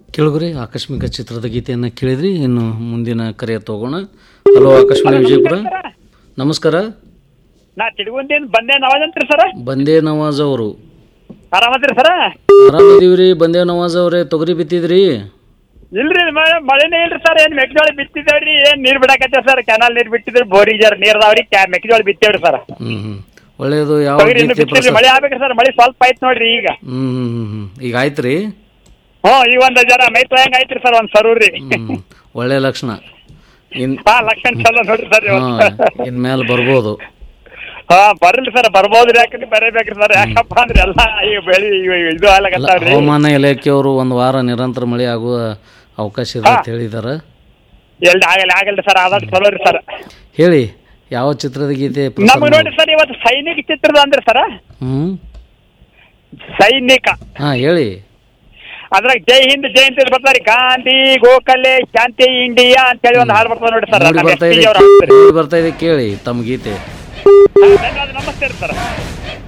ಕೇಳುಗ್ರಿ ಆಕಸ್ಮಿಕ ಚಿತ್ರದ ಗೀತೆಯನ್ನು ಕೇಳಿದ್ರಿ ಇನ್ನು ಮುಂದಿನ ಕರೆ ತಗೋಣ ಹಲೋ ಆಕಾಶವಾಣಿ ವಿಜಯಪುರ ನಮಸ್ಕಾರ ನಾ ತಿಡ್ಗುಂದಿನ ಬಂದೆ ನವಾಜಂತ್ರಿ ಸರ ಬಂದೇ ನವಾಜ್ ಅವರು ಆರಾಮದ್ರಿ ಸರ ಆರಾಮದೀವ್ರಿ ಬಂದೇ ನವಾಜ್ ಅವರೇ ತೊಗರಿ ಬಿತ್ತಿದ್ರಿ ಇಲ್ರಿ ಮಳೆ ಮಳೆನೇ ಇಲ್ರಿ ಸರ್ ಏನ್ ಮೆಕ್ಕೆಜೋಳ ಬಿತ್ತಿದೇವ್ರಿ ಏನ್ ನೀರ್ ಬಿಡಾಕತ್ತೆ ಸರ್ ಕೆನಾಲ್ ನೀರ್ ಬಿಟ್ಟಿದ್ರಿ ಬೋರಿಗೆ ಜರ ನೀರ್ ಅದಾವ್ರಿ ಕ್ಯಾ- ಮೆಕ್ಕೆಜೋಳ ಬಿತ್ತೇವ್ರಿ ಸರ್ ಹ್ಮ್ ಹ್ಮ್ ಒಳ್ಳೇದು ಯಾವ ತೊಗರಿ ಇನ್ನು ಗೀತೆ ಬಿತ್ತಿದ್ರಿ ಪ್ರಸಾರ ಮಳೆ ಆಗ್ಬೇಕ್ರಿ ಸರ್ ಮಳೆ ಸ್ವಲ್ಪ ಆಯ್ತು ನೋಡ್ರಿ ಈಗ ಹ್ಮ್ ಹ್ಮ್ ಹ್ಮ್ ಹ್ಮ್ ಈಗ ಆಯ್ತ್ರಿ ಹ್ಞೂ ಈಗ ಒಂದ್ ಜರ ಮೈ ತೊಯಂಗ್ ಐತ್ರಿ ಸರ್ ಒಂದ್ ಸರೂರಿ ಹ್ಮ್ ಒಳ್ಳೆ ಲಕ್ಷಣ ಇನ್ ಹಾ ಲಕ್ಷಣ ಚಲೋ ನೋಡ್ರಿ ಸರ್ ಹಾ ಇನ್ಮೇಲೆ ಬರ್ಬೋದು ಹಾ ಬರ್ಲಿ ಸರ್ ಬರ್ಬೋದ್ರಿ ಯಾಕಂದ್ರೆ ಬರೀಬೇಕ್ರಿ ಸರ್ ಯಾಕಪ್ಪ ಅಂದ್ರೆ ಎಲ್ಲ ಈಗ ಬೆಳಿ ಇವ- ಇದು ಅಲ್ಲ, ಆಗ್ಲಕತ್ತಾವ್ರಿ ಹವಾಮಾನ ಇಲಾಖೆಯವರು ಒಂದು ವಾರ ನಿರಂತರ ಮಳೆ ಆಗುವ ಅವಕಾಶ ಇದೆ ಅಂತ ಹೇಳಿದಾರ ಎಲ್ಲಿ ಆಗಲ್ಲ ಆಗಲ್ರಿ ಸರ್ ಆದಷ್ಟು ಚಲೋ ರೀ ಸರ್ ಹೇಳಿ ಯಾವ ಚಿತ್ರದ ಗೀತೆ ಪ್ರಸಾರ ನಮ್ಗೆ ಮಾಡೋದು? ನೋಡಿ ಸರ್ ಇವತ್ತು ಸೈನಿಕ ಚಿತ್ರದ ಅಂದ್ರೆ ಸರ ಹ್ಮ್ ಸೈನಿಕ ಹಾ ಹೇಳಿ ಅದ್ರಾಗ ಜೈ ಹಿಂದ್ ಜೈ ಅಂತ ಬರ್ತಾರೆ ಗಾಂಧಿ ಗೋಖಲೆ ಶಾಂತಿ ಇಂಡಿಯಾ ಅಂತೇಳಿ ಒಂದು ಹಾಡು ಬರ್ತದೆ ನೋಡಿ ಸರ್ ನೋಡಿ ನಮ್ಮ ಬರ್ತಾ ಎಸ್ ಇದೆ ಪಿ ಅವ್ರು ಹಾಡ್ತಾರೆ. ನೋಡಿ ಬರ್ತಾ ಇದೆ ಕೇಳಿ ತಮ್ಮ ಗೀತೆ ಹಾ, ಧನ್ಯವಾದ ನಮಸ್ತೆ ರೀ ಸರ್